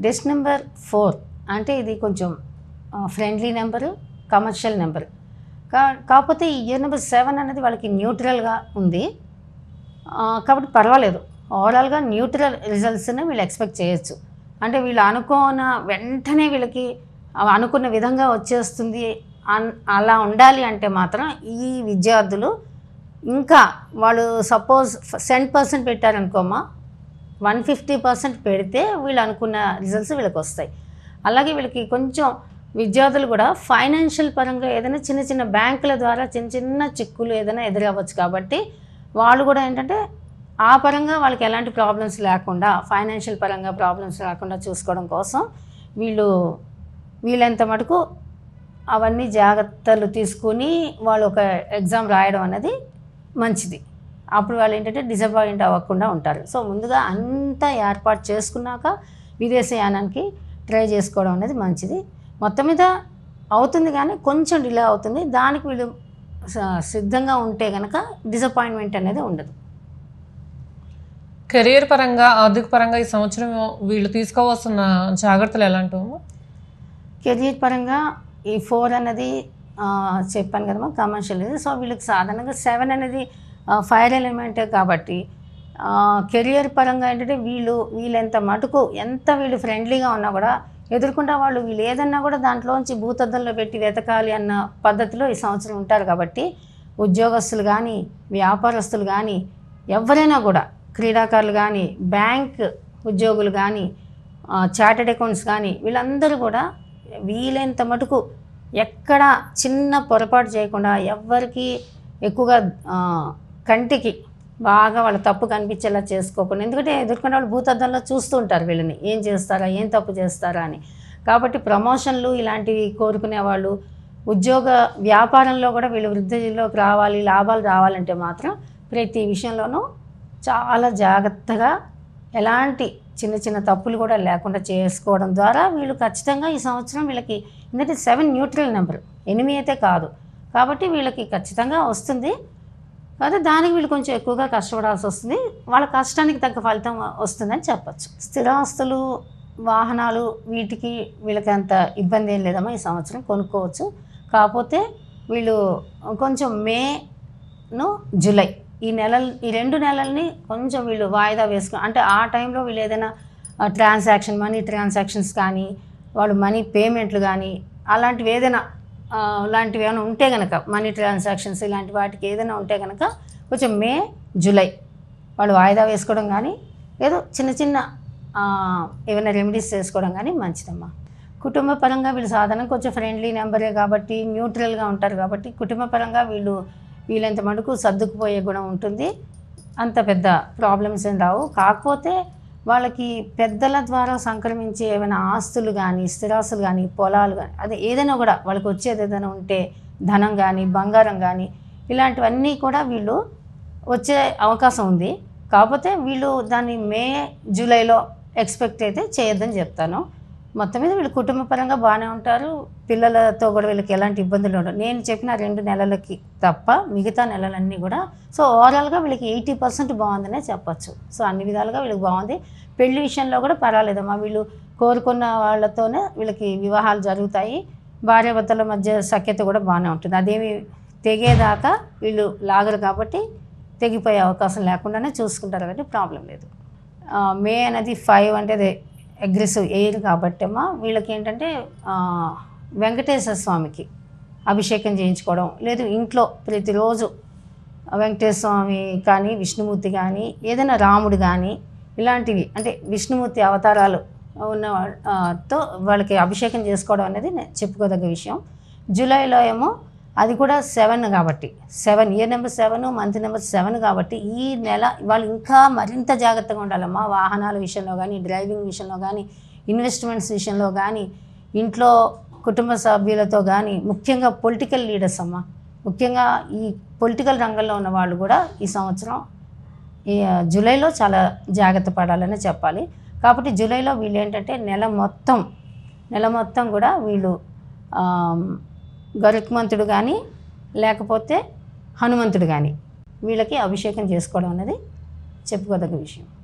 డెస్ట్ number four అంటే ఇది కొంచెం ఫ్రెండ్లీ నెంబరు కమర్షియల్ నెంబర్ కా కాకపోతే ఈ ఇయర్ నెంబర్ సెవెన్ అనేది వాళ్ళకి న్యూట్రల్గా ఉంది ఆ, కాబట్టి పర్వాలేదు ఓవరాల్గా న్యూట్రల్ రిజల్ట్స్ని వీళ్ళు ఎక్స్పెక్ట్ చేయొచ్చు అంటే వీళ్ళు అనుకున్న వెంటనే వీళ్ళకి అవి అనుకున్న విధంగా వచ్చేస్తుంది అన్ అలా ఉండాలి అంటే మాత్రం ఈ విద్యార్థులు ఇంకా వాళ్ళు సపోజ్ సెంట్ పర్సెంట్ పెట్టారనుకోమా వన్ ఫిఫ్టీ పర్సెంట్ పెడితే వీళ్ళు అనుకున్న రిజల్ట్స్ వీళ్ళకి వస్తాయి అలాగే వీళ్ళకి కొంచెం విద్యార్థులు కూడా ఫైనాన్షియల్ పరంగా ఏదైనా చిన్న చిన్న బ్యాంకుల ద్వారా చిన్న చిన్న చిక్కులు ఏదైనా ఎదురవ్వచ్చు కాబట్టి వాళ్ళు కూడా ఏంటంటే ఆ పరంగా వాళ్ళకి ఎలాంటి ప్రాబ్లమ్స్ లేకుండా ఫైనాన్షియల్ పరంగా ప్రాబ్లమ్స్ రాకుండా చూసుకోవడం కోసం వీళ్ళు వీళ్ళంత మటుకు అవన్నీ జాగ్రత్తలు తీసుకుని వాళ్ళు ఒక ఎగ్జామ్ రాయడం అనేది మంచిది అప్పుడు వాళ్ళు ఏంటంటే డిసప్పాయింట్ అవ్వకుండా ఉంటారు సో ముందుగా అంతా ఏర్పాటు చేసుకున్నాక విదేశయానానికి ట్రై చేసుకోవడం అనేది మంచిది మొత్తం మీద అవుతుంది కానీ కొంచెం డిలే అవుతుంది దానికి వీళ్ళు స- సిద్ధంగా ఉంటే కనుక డిసప్పాయింట్మెంట్ అనేది ఉండదు కెరియర్ పరంగా ఆర్థిక పరంగా ఈ సంవత్సరం వీళ్ళు తీసుకోవాల్సిన జాగ్రత్తలు ఎలాంటివి కెరీర్ పరంగా ఈ ఫోర్ అనేది ఆ, చెప్పాను కదమ్మా కమర్షియల్ ఇది సో వీళ్ళకి సాధారణంగా సెవెన్ అనేది ఫైర్ ఎలిమెంటే కాబట్టి ఆ, కెరియర్ పరంగా ఏంటంటే వీళ్ళు వీళ్ళు ఎంత మటుకు ఎంత వీళ్ళు ఫ్రెండ్లీగా ఉన్నా కూడా ఎదుర్కొంటే వాళ్ళు వీళ్ళు ఏదన్నా కూడా దాంట్లోంచి భూతద్దంలో పెట్టి వెతకాలి అన్న పద్ధతిలో ఈ సంవత్సరం ఉంటారు కాబట్టి ఉద్యోగస్తులు కానీ వ్యాపారస్తులు కానీ ఎవరైనా కూడా క్రీడాకారులు కానీ బ్యాంక్ ఉద్యోగులు కానీ చార్టెడ్ అకౌంట్స్ కానీ వీళ్ళందరూ కూడా వీలైనంత మటుకు ఎక్కడ చిన్న పొరపాటు చేయకుండా ఎవ్వరికి ఎక్కువగా ఆ, కంటికి బాగా వాళ్ళ తప్పు కనిపించేలా చేసుకోకుండా ఎందుకంటే ఎదుర్కొనే వాళ్ళు భూతద్దంలో చూస్తూ ఉంటారు వీళ్ళని ఏం చేస్తారా ఏం తప్పు చేస్తారా అని కాబట్టి ప్రమోషన్లు ఇలాంటివి కోరుకునే వాళ్ళు ఉద్యోగ వ్యాపారంలో కూడా వీళ్ళు వృద్ధిలోకి రావాలి లాభాలు రావాలంటే మాత్రం ప్రతి విషయంలోనూ చాలా జాగ్రత్తగా ఎలాంటి చిన్న చిన్న తప్పులు కూడా లేకుండా చేసుకోవడం ద్వారా వీళ్ళు ఖచ్చితంగా ఈ సంవత్సరం వీళ్ళకి ఎందుకంటే సెవెన్ న్యూట్రల్ నెంబర్ ఎనిమిది అయితే కాదు కాబట్టి వీళ్ళకి ఖచ్చితంగా వస్తుంది కాకపోతే దానికి వీళ్ళు కొంచెం ఎక్కువగా కష్టపడాల్సి వస్తుంది వాళ్ళ కష్టానికి తగ్గ ఫలితం వస్తుందని చెప్పచ్చు స్థిరాస్తులు వాహనాలు వీటికి వీళ్ళకి అంత ఇబ్బంది ఏం లేదమ్మా ఈ సంవత్సరం కొనుక్కోవచ్చు కాకపోతే వీళ్ళు కొంచెం మేను జూలై ఈ నెలలు ఈ రెండు నెలల్ని కొంచెం వీళ్ళు వాయిదా వేసుకుని అంటే ఆ టైంలో వీళ్ళు ఏదైనా ట్రాన్సాక్షన్ మనీ ట్రాన్సాక్షన్స్ కానీ వాళ్ళు మనీ పేమెంట్లు కానీ అలాంటివి ఏదైనా ఆ, లాంటివి ఏమైనా ఉంటే కనుక మనీ ట్రాన్సాక్షన్స్ ఇలాంటి వాటికి ఏదైనా ఉంటే కనుక కొంచెం మే జూలై వాళ్ళు వాయిదా వేసుకోవడం కానీ ఏదో చిన్న చిన్న ఆ, ఏమైనా రెమెడీస్ చేసుకోవడం కానీ మంచిదమ్మా కుటుంబ పరంగా వీళ్ళు సాధారణంగా కొంచెం ఫ్రెండ్లీ నెంబరే కాబట్టి న్యూట్రల్గా ఉంటారు కాబట్టి కుటుంబ పరంగా వీళ్ళు వీళ్ళంత మటుకు సర్దుకుపోయే గుణం ఉంటుంది అంత పెద్ద ప్రాబ్లమ్స్ ఏం రావు కాకపోతే వాళ్ళకి పెద్దల ద్వారా సంక్రమించే ఏమైనా ఆస్తులు కానీ స్థిరాస్తులు కానీ పొలాలు కానీ అదే ఏదైనా కూడా వాళ్ళకి వచ్చేది ఏదైనా ఉంటే ధనం కానీ బంగారం కానీ ఇలాంటివన్నీ కూడా వీళ్ళు వచ్చే అవకాశం ఉంది కాకపోతే వీళ్ళు దాన్ని మే జూలైలో ఎక్స్పెక్ట్ అయితే చేయొద్దని చెప్తాను మొత్తం మీద వీళ్ళు కుటుంబ పరంగా బాగానే ఉంటారు పిల్లలతో కూడా వీళ్ళకి ఎలాంటి ఇబ్బందులు ఉండవు నేను చెప్పిన రెండు నెలలకి తప్ప మిగతా నెలలన్నీ కూడా సో ఓవరాల్గా వీళ్ళకి ఎయిటీ పర్సెంట్ బాగుందనే చెప్పచ్చు సో అన్ని విధాలుగా వీళ్ళకి బాగుంది పెళ్లి విషయంలో కూడా పర్వాలేదమ్మా వీళ్ళు కోరుకున్న వాళ్ళతోనే వీళ్ళకి వివాహాలు జరుగుతాయి భార్యాభర్తల మధ్య సఖ్యత కూడా బాగానే ఉంటుంది అదేమి తెగేదాకా వీళ్ళు లాగరు కాబట్టి తెగిపోయే అవకాశం లేకుండానే చూసుకుంటారు కాబట్టి ప్రాబ్లం లేదు ఆ, మే అనేది ఫైవ్ అంటే అదే అగ్రెసివ్ ఎయిర్ కాబట్టి అమ్మా వీళ్ళకి ఏంటంటే ఆ, వెంకటేశ్వర స్వామికి అభిషేకం చేయించుకోవడం లేదు ఇంట్లో ప్రతిరోజు వెంకటేశ్వర స్వామి కానీ విష్ణుమూర్తి కానీ ఏదైనా రాముడు కానీ ఇలాంటివి అంటే విష్ణుమూర్తి అవతారాలు ఉన్న వా- ఆ, తో వాళ్ళకి అభిషేకం చేసుకోవడం అనేది నే- చెప్పుకోదగ్గ విషయం జూలైలో ఏమో అది కూడా సెవెన్ కాబట్టి seven year number seven month number seven కాబట్టి ఈ నెల వాళ్ళు ఇంకా మరింత జాగ్రత్తగా ఉండాలమ్మా వాహనాల విషయంలో కానీ డ్రైవింగ్ విషయంలో కానీ ఇన్వెస్ట్మెంట్స్ విషయంలో కానీ ఇంట్లో కుటుంబ సభ్యులతో కానీ ముఖ్యంగా పొలిటికల్ లీడర్స్ అమ్మా ముఖ్యంగా ఈ పొలిటికల్ రంగంలో ఉన్న వాళ్ళు కూడా ఈ సంవత్సరం ఈ ఆ, జూలైలో చాలా జాగ్రత్త పడాలని చెప్పాలి కాబట్టి జూలైలో వీళ్ళు ఏంటంటే నెల మొత్తం నెల మొత్తం కూడా వీళ్ళు ఆ, గరుత్మంతుడు కానీ లేకపోతే హనుమంతుడు కానీ వీళ్ళకి అభిషేకం చేసుకోవడం అనేది చెప్పుకోదగ్గ విషయం